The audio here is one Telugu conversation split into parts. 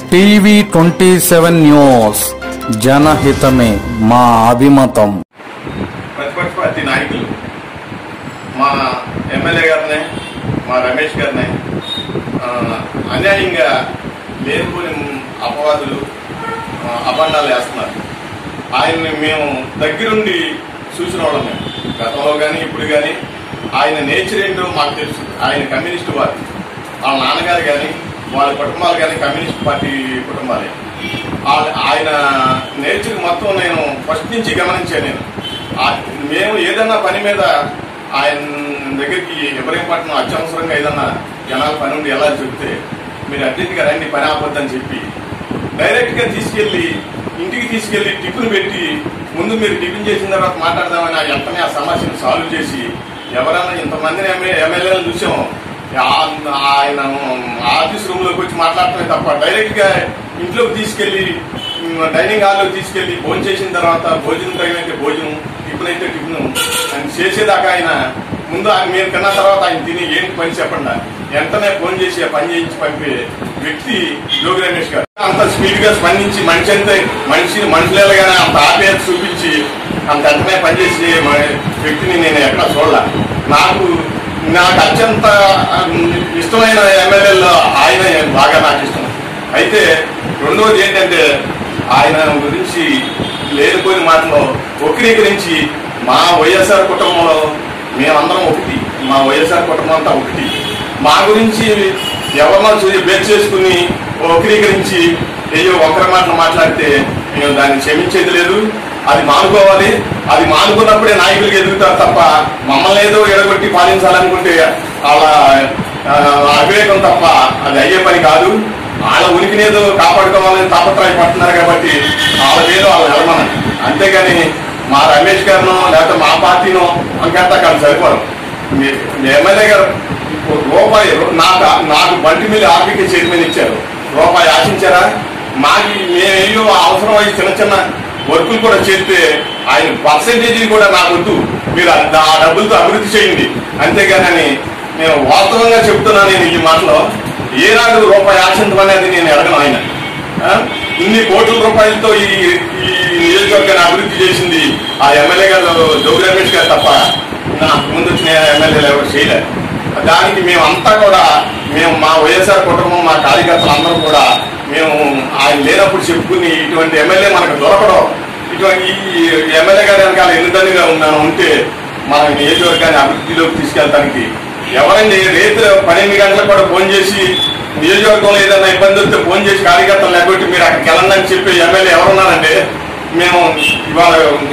టీవీ ట్వంటీ సెవెన్ న్యూస్ జనహితమే మా అభిమతం ప్రతిపక్ష పార్టీ నాయకులు మా ఎమ్మెల్యే గారిని మా రమేష్ గారిని ఆ, అన్యాయంగా లేనిపోని అపవాదులు ఆ, అబండాలు వేస్తున్నారు ఆయన్ని మేము దగ్గరుండి చూసిన వాళ్ళం మేము గతంలో కానీ ఇప్పుడు కానీ ఆయన నేచర్ ఏంటో మాకు తెలుసు ఆయన కమ్యూనిస్ట్ వారు వాళ్ళ నాన్నగారు కానీ వాళ్ళ కుటుంబాలు కానీ కమ్యూనిస్ట్ పార్టీ కుటుంబాలే ఆ- ఆయన నేచర్ మొత్తం నేను ఫస్ట్ నుంచి గమనించాను నేను ఆ- మేము ఏదన్నా పని మీద ఆయన దగ్గరికి ఇబ్రహీంపట్నం అత్యవసరంగా ఏదన్నా జనాల పని ఉండి ఎలా చెప్తే మీరు అర్జెంట్గా రండి పని ఆపొద్దని చెప్పి డైరెక్ట్ గా తీసుకెళ్లి ఇంటికి తీసుకెళ్లి టిఫిన్ పెట్టి ముందు మీరు టిఫిన్ చేసిన తర్వాత మాట్లాడదామని ఆ వెంటనే ఆ సమస్యను సాల్వ్ చేసి ఎవరైనా ఇంతమందిని ఎమ్మెల్యేలు చూసాం ఆ- ఆయన ఆఫీస్ రూమ్ లోకి వచ్చి మాట్లాడటమే తప్ప డైరెక్ట్ గా ఇంట్లోకి తీసుకెళ్లి ఉమ్, డైనింగ్ హాల్ లోకి తీసుకెళ్లి భోజనం చేసిన తర్వాత భోజనం తగినైతే భోజనం టిఫిన్ అయితే టిఫిన్ ఆయన చేసేదాకా ఆయన ముందు ఆయన మీరు కన్నా తర్వాత ఆయన తిని ఏంటి పని చెప్పండి వెంటనే ఫోన్ చేసి ఆ పని చేయించి పంపే వ్యక్తి యోగి రమేష్ గారు అంత స్పీడ్ గా స్పందించి మనిషి అంతే మనిషి మనుషులేగానే అంత ఆప్యాయత చూపించి అంత వెంటనే పనిచేసే మ- వ్యక్తిని నేను ఎక్కడ చూడాల నాకు నాకు అత్యంత ఉమ్, ఇష్టమైన ఎమ్మెల్యేలో ఆయన బాగా నాకు ఇష్టం అయితే రెండోది ఏంటంటే ఆయన గురించి లేనిపోయిన మాటలో వక్రీకరించి మా వైఎస్ఆర్ కుటుంబంలో మేమందరం ఒకటి మా వైఎస్ఆర్ కుటుంబం అంతా ఒకటి మా గురించి ఎవరినో చూసి బేస్ చేసుకుని వక్రీకరించి ఏయో ఒకరి మాటలు మాట్లాడితే మేము దాన్ని క్షమించేది లేదు అది మానుకోవాలి అది మానుకున్నప్పుడే నాయకులు ఎదుగుతారు తప్ప మమ్మల్ని ఏదో ఎడగొట్టి పాలించాలనుకుంటే వాళ్ళ ఆ, అవివేకం తప్ప అది అయ్యే పని కాదు వాళ్ళ ఉనికిని ఏదో కాపాడుకోవాలని తాపత్రయపడుతున్నారు కాబట్టి వాళ్ళ పేరు వాళ్ళ వెళ్ళమని అంతేగాని మా రమేష్ గారినో లేకపోతే మా పార్టీనో అంకంతా కాదు సరిపోరు మీ మీ ఎమ్మెల్యే గారు రూపాయి నాకు నాకు బంటి మీద ఆర్థిక చైర్మన్ ఇచ్చారు రూపాయి ఆశించారా మాకు మేము అవసరం అయ్యి చిన్న చిన్న వర్కులు కూడా చేస్తే ఆయన పర్సెంటేజ్ కూడా నాకు వద్దు మీరు ఆ ఆ డబ్బులతో అభివృద్ధి చేయండి అంతేగాని నేను వాస్తవంగా చెప్తున్నాను నేను ఈ మాటలో ఏ నాడు రూపాయి ఆశించమనేది నేను అడగను ఆయన ఆ? ఇన్ని కోట్ల రూపాయలతో ఈ ఈ నియోజకవర్గాన్ని అభివృద్ధి చేసింది ఆ ఎమ్మెల్యే గారు జోగి రమేష్ గారు తప్ప నాకు ముందు వచ్చిన ఎమ్మెల్యేలు ఎవరు చేయలేదు దానికి మేమంతా కూడా మేము మా వైఎస్ఆర్ కుటుంబం మా కార్యకర్తలు అందరూ కూడా మేము ఆయన లేనప్పుడు చెప్పుకుని ఇటువంటి ఎమ్మెల్యే మనకు దొరకడం ఇటువంటి ఈ ఎమ్మెల్యే గారి వెనకాల ఎన్నిదన్నుగా ఉన్నాను ఉంటే మన నియోజకవర్గాన్ని అభివృద్ధిలోకి తీసుకెళ్ళడానికి ఎవరండి రేపు పన్నెండు గంటలకు కూడా ఫోన్ చేసి నియోజకవర్గంలో ఏదైనా ఇబ్బంది వస్తే ఫోన్ చేసి కార్యకర్తలు లేకపోతే మీరు అక్కడికి వెళ్ళండి అని చెప్పి ఎమ్మెల్యే ఎవరున్నారంటే మేము ఇవాళ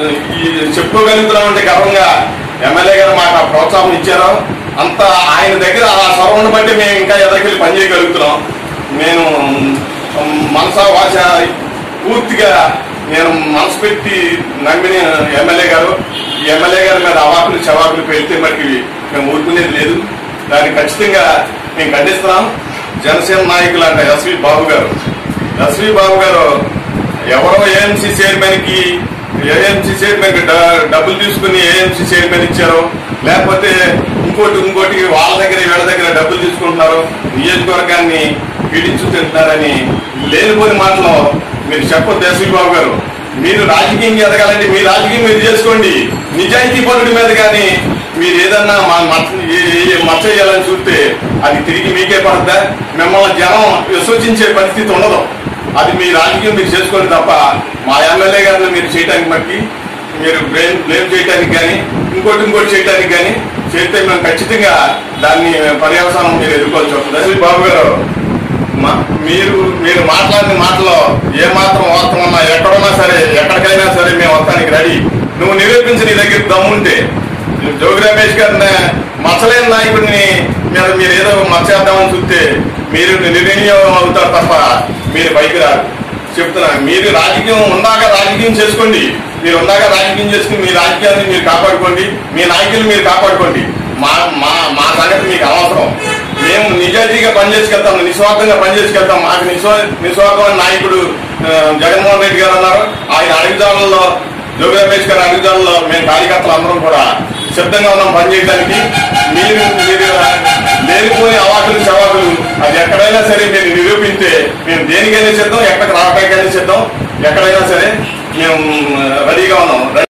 ఈ చెప్పుకోగలుగుతున్నాం అంటే గర్వంగా ఎమ్మెల్యే గారు మాకు ఆ ప్రోత్సాహం ఇచ్చారు అంత ఆయన దగ్గర ఆ సొరవను బట్టి మేము ఇంకా ఎదరికెళ్ళి పనిచేయగలుగుతున్నాం నేను ఉమ్, మనసా వాచ పూర్తిగా నేను మనసు పెట్టి నమ్మిన ఎమ్మెల్యే గారు ఈ ఎమ్మెల్యే గారి మీద అవాకులు చవాకులు పెడితే మరికి మేము ఊరుకునేది లేదు దాన్ని ఖచ్చితంగా మేము ఖండిస్తున్నాం జనసేన నాయకులు అంటే ఎస్వి బాబు గారు ఎస్వి బాబు గారు ఎవరో ఏఎంసీ చైర్మన్ కి ఏఎంసీ చైర్మన్ కి డ- డబ్బులు తీసుకుని ఏఎంసీ చైర్మన్ ఇచ్చారు లేకపోతే ఇంకోటి ఇంకోటి వాళ్ళ దగ్గర వీళ్ళ దగ్గర డబ్బులు తీసుకుంటున్నారు నియోజకవర్గాన్ని పీడించు తింటున్నారని లేనిపోని మాటలో మీరు చెప్పొద్దు ఎస్వి బాబు గారు మీరు రాజకీయం ఎదగాలంటే మీ రాజకీయం మీరు చేసుకోండి నిజాయితీ పనుడి మీద కానీ మీరు ఏదన్నా మా మచ్చ ఏ- ఏ మచ్చ చేయాలని చూస్తే అది తిరిగి మీకే పడద్దా మిమ్మల్ని జనం విశ్వసించే పరిస్థితి ఉండదు అది మీ రాజకీయం మీరు చేసుకోండి తప్ప మా ఎమ్మెల్యే గారిని మీరు చేయడానికి మట్టి మీరు బ్లేమ్ బ్లేమ్ చేయడానికి కానీ ఇంకోటి ఇంకోటి చేయడానికి కానీ చేస్తే మేము ఖచ్చితంగా దాన్ని పర్యవసానం మీరు ఎదుర్కోవాల్సి వస్తుంది అసలు బాబు గారు మా- మీరు మీరు మాట్లాడిన మాటలో ఏ మాత్రం వాస్తవమన్నా ఎక్కడున్నా సరే ఎక్కడికైనా సరే మేము వస్తానికి రెడీ నువ్వు నిరూపించి నీ దగ్గర దమ్ముంటే జోగి రమేష్ గారిని మచ్చలేని నాయకుడిని మీద మీరు ఏదో మచ్చేద్దామని చూస్తే మీరు నిర్ణయం అవుతారు తప్ప మీరు పైకి రారు చెప్తున్నా మీరు రాజకీయం ఉందాక రాజకీయం చేసుకోండి మీరు ఉందాక రాజకీయం చేసుకుని మీ రాజకీయాన్ని మీరు కాపాడుకోండి మీ నాయకులు మీరు కాపాడుకోండి మా మా మా సంగతి మీకు అవసరం మేము నిజాయితీగా పనిచేసుకెళ్తాం నిస్వార్థంగా పనిచేసుకెళ్తాం మాకు నిస్వా నిస్వార్థమైన నాయకుడు ఆ, జగన్మోహన్ రెడ్డి గారు ఉన్నారు ఆయన అడుగుదారులలో జోగి రమేష్ గారి అడుగుదారులలో మేము కార్యకర్తలు అందరం కూడా సిద్ధంగా ఉన్నాం పనిచేయడానికి మీరు మీరు లేనిపోని అవాకులు చవాకులు అది ఎక్కడైనా సరే మీరు నిరూపిస్తే మేము దేనికైనా సిద్ధం ఎక్కడికి రావడానికైనా సిద్ధం ఎక్కడైనా సరే మేము రెడీగా ఉన్నాం